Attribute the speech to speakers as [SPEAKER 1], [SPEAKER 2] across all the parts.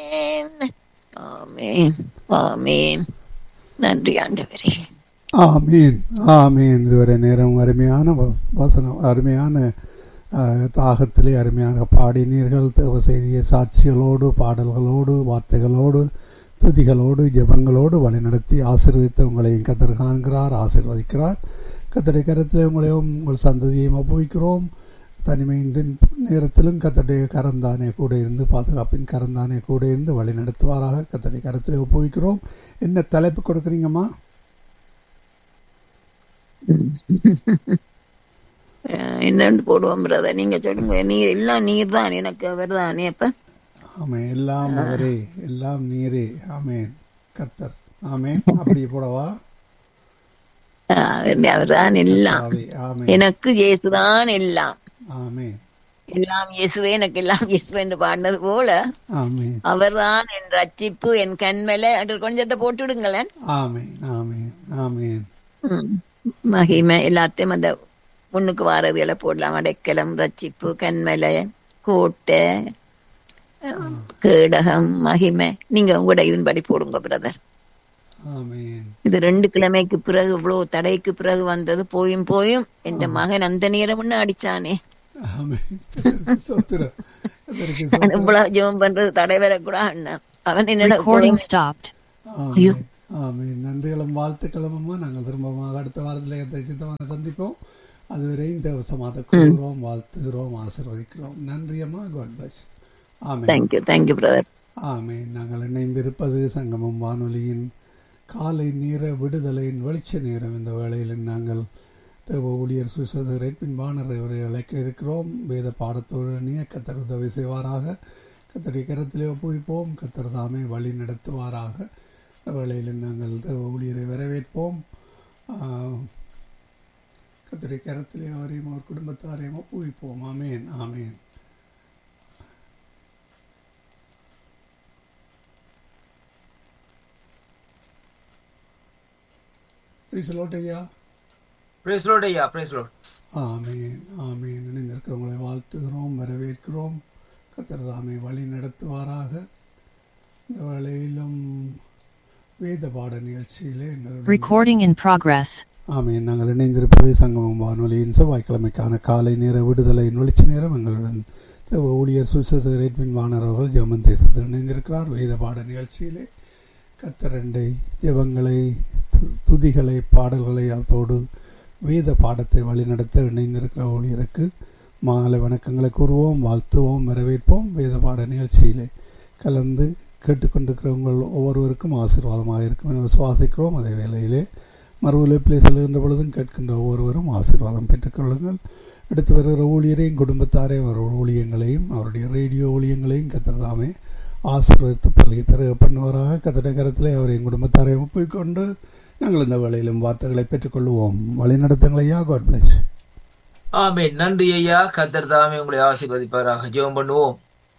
[SPEAKER 1] ஆமேன் ஆமேன் நன்றி ஆண்டவரே
[SPEAKER 2] ஆமீன் ஆமீன் இதுவரை நேரம் அருமையான வ- வசனம் அருமையான அஹ், ராகத்திலே அருமையான பாடினீர்கள் தேவ செய்திய சாட்சிகளோடு பாடல்களோடு வார்த்தைகளோடு துதிகளோடு ஜெபங்களோடு வழிநடத்தி ஆசீர்வதித்து உங்களையும் கத்தர் காண்கிறார் ஆசீர்வதிக்கிறார் கத்தருடைய கரத்திலே உங்களையும் உங்கள் சந்ததியையும் ஒப்புவிக்கிறோம் தனிமை இந்த நேரத்திலும் கத்தருடைய கரந்தானே கூட இருந்து பாதுகாப்பின் கரந்தானே கூட இருந்து வழி நடத்துவாராக கத்தருடைய கரத்திலே ஒப்புவிக்கிறோம் என்ன தலைப்பு கொடுக்குறீங்கம்மா
[SPEAKER 1] அஹ் என்னன்னு போடுவோம் பிரதர் நீங்க சொல்லுங்க நீர் எல்லாம் நீர் தான் எனக்கு அவர் தானே அப்ப
[SPEAKER 2] ஆமே எல்லாம் அவரே எல்லாம் நீரே ஆமேன் கத்தர் ஆமேன் அப்படி போடவா
[SPEAKER 1] அவர் தான் எல்லாம்
[SPEAKER 2] ஆவே ஆமே
[SPEAKER 1] எனக்கு இயேசுதான் எல்லாம்
[SPEAKER 2] ஆமேன்
[SPEAKER 1] எல்லாம் இயேசுவே எனக்கு எல்லாம் இயேசுவே என்று பாடினது போல
[SPEAKER 2] ஆமேன்
[SPEAKER 1] அவர்தான் என் ரட்சிப்பு என் கண்மலை என்று கொஞ்சத்தை போட்டுடுங்களேன்
[SPEAKER 2] ஆமேன் ஆமேன் ஆமேன்
[SPEAKER 1] ம். மகிமை எல்லாத்தையும் அந்த முன்னுக்கு வாரதுகளை போடலாம் அடைக்கலம் ரட்சிப்பு கண்மலை கோட்டை அஹ், கேடகம் மகிமை நீங்க உங்களோட இதன்படி போடுங்க பிரதர்
[SPEAKER 2] ஆமேன்
[SPEAKER 1] இது ரெண்டு கிழமைக்கு பிறகு இவ்வளவு தடைக்கு பிறகு வந்தது போயும் போயும் என் மகன் அந்த நேரம் ஒண்ணு அடிச்சானே
[SPEAKER 2] ஆமேன் சோத்திரம் இதற்கு
[SPEAKER 1] நான் இவ்வளவு ஜெபம் பண்றது தடை வரக்கூடாது அவன் என்னோட
[SPEAKER 3] Recording stopped.
[SPEAKER 2] ஆமேன் ஆமேன் நன்றிகளும் வாழ்த்துக்களும் அம்மா நாங்கள் திரும்பமாக அடுத்த வாரத்தில் எத்தனை சந்திப்போம் அதுவரையும் தேவசமாக கூறுகிறோம் வாழ்த்துகிறோம் ஆசீர்வதிக்கிறோம் நன்றி அம்மா God bless amen
[SPEAKER 1] thank you thank you brother
[SPEAKER 2] amen நாங்கள் இணைந்திருப்பது சங்கமம் வானொலியின் காலை நேர விடுதலையின் வெளிச்ச நேரம் இந்த வேளையில் நாங்கள் தேவ ஊழியர் சுசேதர் பின்பானர் அவரை அழைக்க இருக்கிறோம் வேத பாடத்தோடு இணைய கத்தர் உதவி செய்வாராக கத்தருடைய கரத்திலே ஒப்புவிப்போம் கத்தர் தாமே வழி நடத்துவாராக இந்த வேளையில் நாங்கள் தேவ ஊழியரை வரவேற்போம் ஆஹ், கத்தருடைய கரத்திலே அவரையும் அவர் குடும்பத்தாரையும் ஒப்புவிப்போம் ஆமேன் ஆமேன் பிரிசலோட் ஐயா
[SPEAKER 4] பிரேஸ் லோட் ஐயா பிரேஸ் லோட்
[SPEAKER 2] ஆமேன் ஆமேன் இணைந்திருக்கிறவங்களை வாழ்த்துகிறோம் வரவேற்கிறோம் கத்தர் தாமே வழி நடத்துவாராக இந்த வேளையிலும் வேத பாட நிகழ்ச்சியிலே எங்களுடைய
[SPEAKER 3] Recording in progress.
[SPEAKER 2] ஆமேன் நாங்கள் இணைந்திருப்பது சங்கமம் வானொலியின் செவ்வாய்க்கிழமைக்கான காலை நேர விடுதலையின் வெளிச்ச நேரம் எங்களுடன் தேவ ஊழியர் சுசேதரேட்பின் வானவர்கள் ஜெர்மன் தேசத்தில் இணைந்திருக்கிறார் வேத பாட நிகழ்ச்சியிலே கத்தரண்டை ஜெபங்களை து- துதிகளை பாடல்களை அதோடு வேத பாடத்தை வழிநடத்த இணைந்திருக்கிற ஊழியருக்கு மாலை வணக்கங்களை கூறுவோம் வாழ்த்துவோம் வரவேற்போம் வேத பாட நிகழ்ச்சியிலே கலந்து கேட்டுக்கொண்டிருக்கிற உங்கள் ஒவ்வொருவருக்கும் ஆசீர்வாதமாக இருக்கும் என விசுவாசிக்கிறோம் அதே வேளையிலே மறு உழைப்பிலே செல்கின்ற பொழுதும் கேட்கின்ற ஒவ்வொருவரும் ஆசீர்வாதம் பெற்றுக்கொள்ளுங்கள் அடுத்து வருகிற ஊழியரையும் குடும்பத்தாரையும் அவர் ஊழியங்களையும் அவருடைய ரேடியோ ஊழியங்களையும் கத்திரதாமே ஆசீர்வதித்து பல்கி பிறகு பண்ணுவராக கத்திர கரத்திலே அவரையும் குடும்பத்தாரையும் ஒப்புக்கொண்டு நாங்கள் இந்த வேளையிலும் வார்த்தைகளை பெற்றுக்கொள்வோம் வழிநடத்துங்களையா காட் பிளஸ்
[SPEAKER 4] ஆமென் நன்றி ஐயா கத்தர் தாமே உங்களை ஆசீர்வதிப்பாராக ஜெபம் பண்ணுவோம்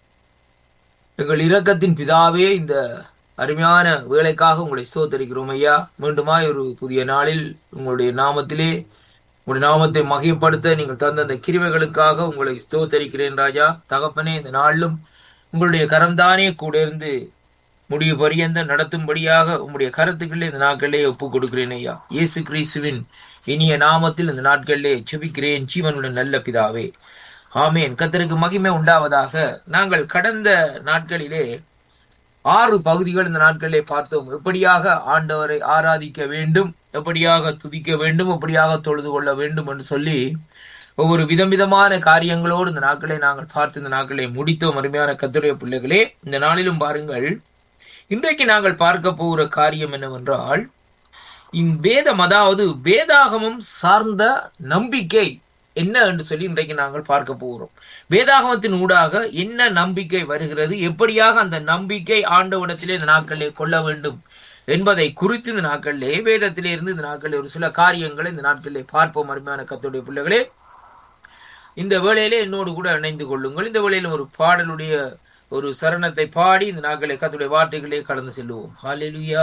[SPEAKER 4] எங்கள் இரக்கத்தின் பிதாவே இந்த அருமையான வேலைக்காக உங்களை ஸ்தோத்தரிக்கிறோம் ஐயா மீண்டுமாய் ஒரு புதிய நாளில் உங்களுடைய நாமத்திலே உங்களுடைய நாமத்தை மகிமைப்படுத்த நீங்கள் தந்த அந்த கிருவைகளுக்காக உங்களை ஸ்தோத்தரிக்கிறேன் ராஜா தகப்பனே இந்த நாளிலும் உங்களுடைய கரம்தானே கூட இருந்து முடிவு பரியந்த நடத்தும்படியாக உங்களுடைய கருத்துக்களே இந்த நாட்களிலே ஒப்பு கொடுக்கிறேன் ஐயா இயேசு கிறிஸ்துவின் இனிய நாமத்தில் இந்த நாட்களிலே செபிக்கிறேன் ஜீவனுடன் நல்ல பிதாவே ஆமேன் கத்தருக்கு மகிமை உண்டாவதாக நாங்கள் கடந்த நாட்களிலே ஆறு பகுதிகள் இந்த நாட்களிலே பார்த்தோம் எப்படியாக ஆண்டவரை ஆராதிக்க வேண்டும் எப்படியாக துதிக்க வேண்டும் எப்படியாக தொழுது கொள்ள வேண்டும் என்று சொல்லி ஒவ்வொரு விதம் விதமான காரியங்களோடு இந்த நாட்களை நாங்கள் பார்த்து இந்த நாட்களை முடித்தோம் அருமையான கத்துடைய பிள்ளைகளே இந்த நாளிலும் பாருங்கள் இன்றைக்கு நாங்கள் பார்க்க போகிற காரியம் என்னவென்றால் இந்த வேதம் அதாவது வேதாகமம் சார்ந்த நம்பிக்கை என்ன என்று சொல்லி இன்றைக்கு நாங்கள் பார்க்க போகிறோம் வேதாகமத்தின் ஊடாக என்ன நம்பிக்கை வருகிறது எப்படியாக அந்த நம்பிக்கை ஆண்டவடத்திலே இந்த நாட்களிலே கொள்ள வேண்டும் என்பதை குறித்து இந்த நாட்களிலே வேதத்திலே இருந்து இந்த நாட்களிலே ஒரு சில காரியங்களை இந்த நாட்களிலே பார்ப்போம் அருமையான கத்துடைய பிள்ளைகளே இந்த வேளையிலே என்னோடு கூட இணைந்து கொள்ளுங்கள் இந்த வேளையில ஒரு பாடலுடைய ஒரு சரணத்தை பாடி இந்த நாட்களை கத்துடைய வார்த்தைகளே கடந்து செல்லுவோம் ஹalleluya